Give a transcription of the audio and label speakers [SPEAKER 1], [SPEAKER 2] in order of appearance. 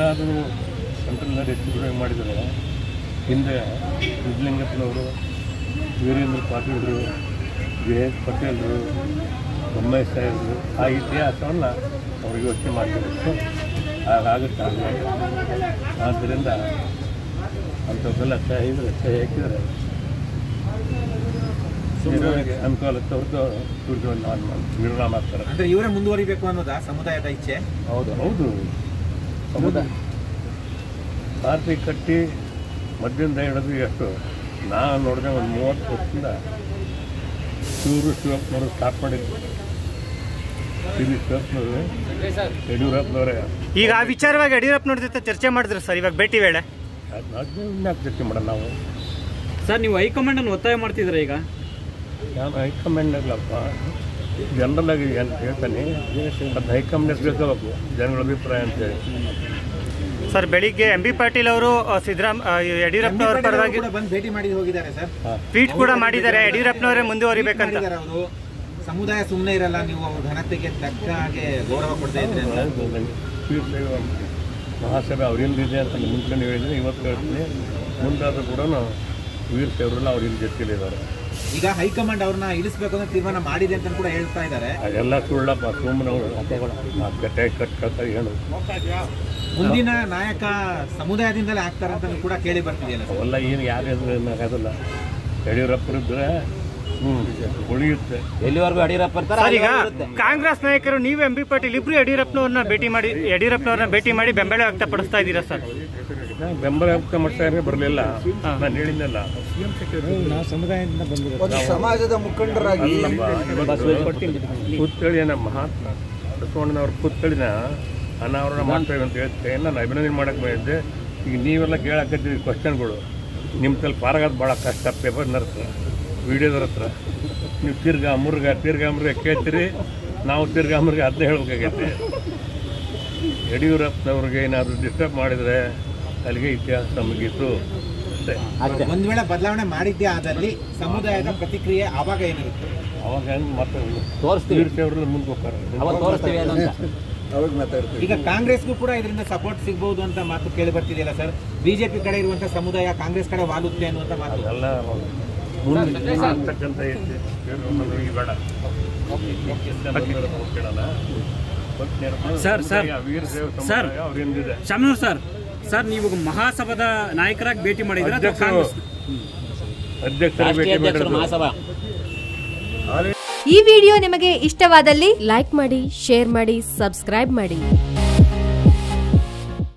[SPEAKER 1] ಅದು ಸೆಂಟ್ರಲ್ನಲ್ಲಿ ಹೆಚ್ಚು ಕಡಿಮೆ ಮಾಡಿದರೆ ಹಿಂದೆ ನಿಜಲಿಂಗಪ್ಪನವರು ವೀರೇಂದ್ರ ಪಾಟೀಲ್ರು ಜೆ ಎಸ್ ಪಟೇಲ್ರು ಬೊಮ್ಮಾಯಿ ಸಾಹೇಬರು ಆ ಇತಿಹಾಸವನ್ನು ಅವ್ರಿಗೆ ಯೋಚನೆ ಮಾಡಬೇಕು ಹಾಗಾಗುತ್ತಾಗಲ್ಲ ಆದ್ದರಿಂದ ಅಂಥದ್ದೆಲ್ಲ ಸಹಿ ಇದ್ರೆ ಸಹಿ ಹಾಕಿದರೆ ಇರೋರಿಗೆ ಅನುಕೂಲ ಹೊರತು ದುಡ್ಡು ನಿರ್ಣಯ ಮಾಡ್ತಾರೆ
[SPEAKER 2] ಅಂದ್ರೆ ಇವರೇ ಮುಂದುವರಿಬೇಕು ಅನ್ನೋದಾ ಸಮುದಾಯದ ಇಚ್ಛೆ
[SPEAKER 1] ಹೌದು ಹೌದು ಸಮುದಾಯ ಪಾರ್ಟಿ ಕಟ್ಟಿ ಮಧ್ಯದಿಂದ ಹಿಡಿದು ಎಷ್ಟು ನಾನು ನೋಡಿದೆ ಒಂದು ಮೂವತ್ತು ವರ್ಷದಿಂದ ಶಿವರು ಶಿವಪ್ಪನವರು ಸ್ಟಾರ್ಟ್ ಮಾಡಿದ್ರು ಸಿ ವಿ ಶಿವಪ್ಪನವರು ಯಡಿಯೂರಪ್ಪನವರೇ
[SPEAKER 3] ಈಗ ಆ ವಿಚಾರವಾಗಿ ಯಡಿಯೂರಪ್ಪನವ್ರ ಜೊತೆ ಚರ್ಚೆ ಮಾಡಿದ್ರು ಸರ್ ಇವಾಗ ಭೇಟಿ ವೇಳೆ
[SPEAKER 1] ಅದನ್ನ ಚರ್ಚೆ ಮಾಡೋಣ ನಾವು
[SPEAKER 4] ಸರ್ ನೀವು ಹೈಕಮಾಂಡ್ ಅನ್ನು ಒತ್ತಾಯ ಮಾಡ್ತಿದ್ರ ಈಗ
[SPEAKER 1] ನಾನು ಹೈಕಮಾಂಡ್ ಅಲ್ಲಪ್ಪ ಜನರಲ್ ಆಗಿ ಏನು ಹೇಳ್ತಾನೆ ಅದು ಹೈಕಮಾಂಡ್ ಬೇಕಾಗಬೇಕು ಜನಗಳ ಅಭಿಪ್ರಾಯ ಅಂತೇಳಿ
[SPEAKER 3] ಸರ್ ಬೆಳಿಗ್ಗೆ ಎಂ ಬಿ ಪಾಟೀಲ್ ಅವರು ಸಿದ್ದರಾಮ್ ಯಡಿಯೂರಪ್ಪನವ್ರ ಪರವಾಗಿ
[SPEAKER 2] ಕೂಡ ಬಂದು ಭೇಟಿ ಮಾಡಿ ಹೋಗಿದ್ದಾರೆ ಸರ್
[SPEAKER 3] ಟ್ವೀಟ್ ಕೂಡ ಮಾಡಿದ್ದಾರೆ ಯಡಿಯೂರಪ್ಪನವರೇ ಮುಂದುವರಿಬೇಕಂತ
[SPEAKER 2] ಮಾಡಿದ್ದಾರೆ ಅವರು ಸಮುದಾಯ ಸುಮ್ಮನೆ ಇರಲ್ಲ ನೀವು ಅವ್ರ ಘನತೆಗೆ ತಕ್ಕ ಹಾಗೆ ಗೌರವ ಕೊಡ್ತಾ ಇದ್ರಿ ಅಂತ
[SPEAKER 1] ಹೌದು, ನಂಗೆ ವೀರಶೈವ ಮಹಾಸಭೆ ಅವರಿಂದಿದೆ ಅಂತ ಮುಂಚೆ ಹೇಳಿದ್ರೆ ಇವತ್ತು ಹೇಳ್ತೀನಿ ಮುಂದಾದರೂ ಕೂಡ ವೀರಶೈವರೆಲ್ಲ ಅವ್ರಿಂದ ಜೊತೆಲಿದ್ದಾರೆ
[SPEAKER 2] ಈಗ ಹೈಕಮಾಂಡ್ ಅವ್ರನ್ನ ಇಳಿಸ್ಬೇಕು ಅಂತ ತೀರ್ಮಾನ ಮಾಡಿದೆ ಅಂತ ಕೂಡ ಹೇಳ್ತಾ ಇದ್ದಾರೆ
[SPEAKER 1] ಅದೆಲ್ಲ ಸುಳ್ಳಪ್ಪ ಸುಮ್ಮನೆ ಕಟ್ಟೆ ಕಟ್ಟ ಏನು
[SPEAKER 2] ಮುಂದಿನ ನಾಯಕ ಸಮುದಾಯದಿಂದಲೇ ಆಗ್ತಾರೆ ಅಂತ ಕೂಡ ಕೇಳಿ ಬರ್ತಿದೆಯಲ್ಲ ಸರ್
[SPEAKER 1] ಅವೆಲ್ಲ ಏನು ಯಾರು ಆಗೋದಿಲ್ಲ ಯಡಿಯೂರಪ್ಪರಿದ್ರೆ ಹ್ಞೂ ಉಳಿಯುತ್ತೆ
[SPEAKER 5] ಎಲ್ಲಿವರೆಗೂ ಯಡಿಯೂರಪ್ಪ ಇರ್ತಾರೆ
[SPEAKER 3] ಸರ್ ಈಗ
[SPEAKER 5] ಅಲ್ಲಿವರೆಗೂ ಇರುತ್ತೆ.
[SPEAKER 3] ಕಾಂಗ್ರೆಸ್ ನಾಯಕರು ನೀವು ಎಂ ಬಿ ಪಾಟೀಲ್ ಇಬ್ರು ಯಡಿಯೂರಪ್ಪನವ್ರನ್ನ ಭೇಟಿ ಮಾಡಿ ಯಡಿಯೂರಪ್ಪನವ್ರನ್ನ ಭೇಟಿ ಮಾಡಿ ಬೆಂಬಲ ವ್ಯಕ್ತಪಡಿಸ್ತಾ ಇದ್ದೀರಾ ಸರ್
[SPEAKER 1] ನಾನು ಬೆಂಬಲ ವ್ಯಕ್ತ ಮಾಡ್ತಾ ಇದ್ರೆ ಬರಲಿಲ್ಲ ನಾನು ಹೇಳಿದ್ನಲ್ಲ
[SPEAKER 6] ಸಮಾಜದ ಮುಖಂಡರಾಗಿ
[SPEAKER 1] ಪುತ್ಥಳಿಯ ಮಹಾತ್ಮ ಬಸವಣ್ಣನವ್ರ ಪುತ್ಥಳಿನ ಅನಾವರಣ ಮಾಡ್ತೇವೆ ಅಂತ ಹೇಳ್ತೇವೆ ನಾನು ಅಭಿನಂದನೆ ಮಾಡಕ್ಕೆ ಬಂದಿದ್ದೆ ಈಗ ನೀವೆಲ್ಲ ಕೇಳಕತ್ತೀವಿ ಕ್ವಶನ್ಗಳು ನಿಮ್ಮ ತಲೆ ಪಾರಾಗೋದು ಭಾಳ ಕಷ್ಟ ಪೇಪರ್ನ ಹತ್ರ ವಿಡಿಯೋದರ ಹತ್ರ ನೀವು ತಿರ್ಗಾ ಮುರ್ಗ ತಿರ್ಗಾ ಮುರ್ಗ ಕೇಳ್ತೀರಿ ನಾವು ತಿರ್ಗಾ ಮುರ್ಗ ಅದನ್ನೇ ಹೇಳ್ಬೇಕಾಗೈತೆ ಯಡಿಯೂರಪ್ಪನವ್ರಿಗೆ ಏನಾದರೂ ಡಿಸ್ಟರ್ಬ್ ಮಾಡಿದರೆ ಅಲ್ಲಿಗೆ ಇತಿಹಾಸ ಮುಗೀತು ಅಷ್ಟೇ
[SPEAKER 2] ಒಂದ್ ವೇಳೆ ಬದಲಾವಣೆ ಮಾಡಿದ್ದೇ ಆದಲ್ಲಿ ಸಮುದಾಯದ ಪ್ರತಿಕ್ರಿಯೆ ಆವಾಗ ಏನಿರುತ್ತೆ
[SPEAKER 1] ಅವಾಗ ಹೆಂಗೆ ಮತ್ತೆ
[SPEAKER 5] ತೋರಿಸ್ತೀವಿ
[SPEAKER 1] ವೀರಶೈವರೆಲ್ಲ ಮುಂದೆ ಹೋಗ್ತಾರೆ
[SPEAKER 5] ಅವಾಗ ತೋರಿಸ್ತೀವಿ ಏನು ಅಂತ
[SPEAKER 6] ಅವಾಗ ಮಾತಾಡ್ತೀವಿ
[SPEAKER 2] ಈಗ ಕಾಂಗ್ರೆಸ್ಗೂ ಕೂಡ ಇದರಿಂದ ಸಪೋರ್ಟ್ ಸಿಗಬಹುದು ಅಂತ ಮಾತು ಕೇಳಿ ಬರ್ತಿದೆಯಲ್ಲ ಸರ್ ಬಿಜೆಪಿ ಕಡೆ ಇರುವಂತ ಸಮುದಾಯ ಕಾಂಗ್ರೆಸ್ ಕಡೆ ವಾಲುತ್ತೆ ಅನ್ನುವಂತ ಮಾತು
[SPEAKER 1] ಎಲ್ಲ ಮುಂದೆ ಆಗ್ತಕ್ಕಂಥ ಐತಿ ಈಗ ಬೇಡ ಕೇಳಲ್ಲ
[SPEAKER 4] ಸರ್, ಸರ್,
[SPEAKER 1] ವೀರಶೈವ
[SPEAKER 4] ಸರ್.
[SPEAKER 1] ಸಮುದಾಯ ಅವರಿಂದಿದೆ
[SPEAKER 4] ಶಾಮನೂರ್ ಸರ್ ಸರ್ ನೀವು ಮಹಾಸಭಾದ ನಾಯಕರಾಗಿ ಭೇಟಿ ಮಾಡಿದ್ರೆ ಅಥವಾ
[SPEAKER 1] ಅಧ್ಯಕ್ಷರು
[SPEAKER 4] ಕಾಂಗ್ರೆಸ್
[SPEAKER 1] ಅಧ್ಯಕ್ಷರ ಭೇಟಿ
[SPEAKER 5] ರಾಷ್ಟ್ರೀಯ ಅಧ್ಯಕ್ಷರು
[SPEAKER 1] ಮಾಡಿರೋದು
[SPEAKER 5] ಮಹಾಸಭಾ
[SPEAKER 7] ಈ ವಿಡಿಯೋ ನಿಮಗೆ ಇಷ್ಟವಾದಲ್ಲಿ ಲೈಕ್ ಮಾಡಿ ಶೇರ್ ಮಾಡಿ ಸಬ್ಸ್ಕ್ರೈಬ್ ಮಾಡಿ